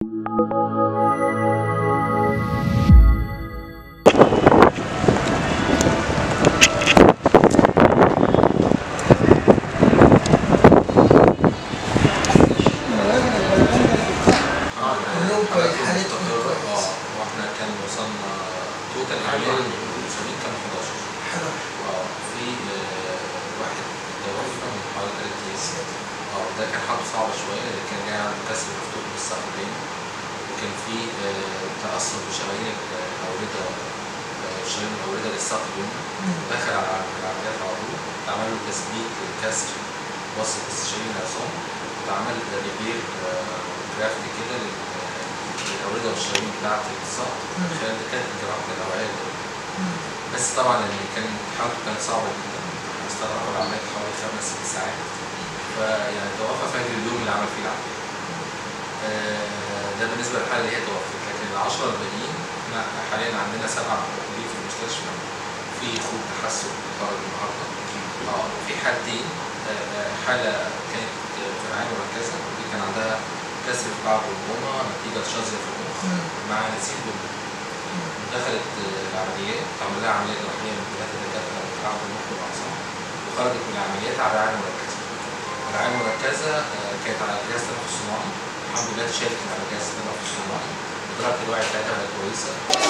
كلهم كويس حالتهم كويس اه واحنا كان وصلنا توتال اعمال المصابين كانوا 11 حلو اه في آه، واحد توفى من حوالي ثلاث ايام اه ده كان حالته صعبة شوية لأن كان جاي عنده كسر مفتوح بالسقف البين وكان في آه، تأثر بشرايين الأوردة آه، شرايين الأوردة للسقف اليمنى دخل على العمليات على طول اتعمل له تثبيت للكسر وسط شرايين العظام واتعمل ريبير جرافت كده لل- للأوردة والشرايين بتاعة السقف خلال ده كانت جراحة الأوعية بس طبعا اللي كان حالته كانت صعبة جدا استغرق العمليات حوالي خمس ست ساعات فيعني توفى فجر اليوم اللي عمل فيه العملية آه، ده بالنسبة للحالة اللي هي توفت لكن العشرة الباقيين احنا حاليا عندنا سبعة موجودين في المستشفى في خروج تحسن خرج النهارده اه في حالتين آه، آه، حالة كانت آه، في العين مركزة ودي كان عندها كسر في بعض البطنة نتيجة شظية في المخ مع نزيف بالمخ دخلت آه، العمليات عمل لها عملية جراحية من ثلاثة دكاترة بتاعة المخ والأعصاب وخرجت من العمليات على رعاية مركزة. الرعاية المركزة آه، كانت على جهاز تنفس صناعي الحمد لله اتشالت من على جهاز التنفس الصناعي ودرجة الوعي بتاعتها بقت كويسة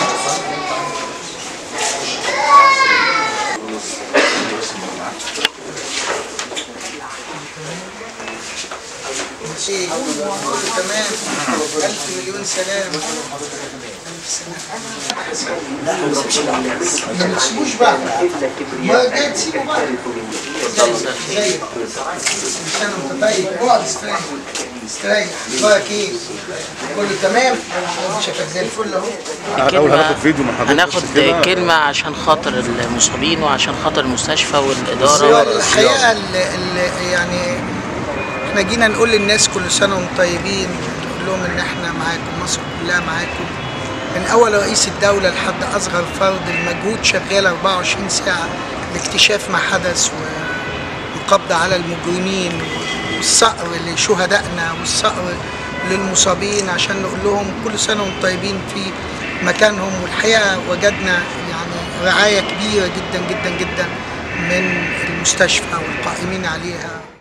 ايه تمام ألف مليون سلام ألف سلام ما بتسيبوش بعض ما جاي تسيبوا بعض زي زي عشان انت طيب اقعد استريح استريح اخبارك ايه؟ كله تمام؟ شكلك زي الفل اهو الأول هناخد فيديو من حضرتك هناخد بس كده. كلمة عشان خاطر المصابين وعشان خاطر المستشفى هو والإدارة الحقيقه ال- ال- يعني احنا جينا نقول للناس كل سنه وانتم طيبين نقول لهم ان احنا معاكم مصر كلها معاكم من اول رئيس الدوله لحد اصغر فرد المجهود شغال 24 ساعه لاكتشاف ما حدث والقبض على المجرمين والصقر لشهدائنا والصقر للمصابين عشان نقول لهم كل سنه وانتم طيبين في مكانهم والحقيقه وجدنا يعني رعايه كبيره جدا جدا جدا من المستشفى والقائمين عليها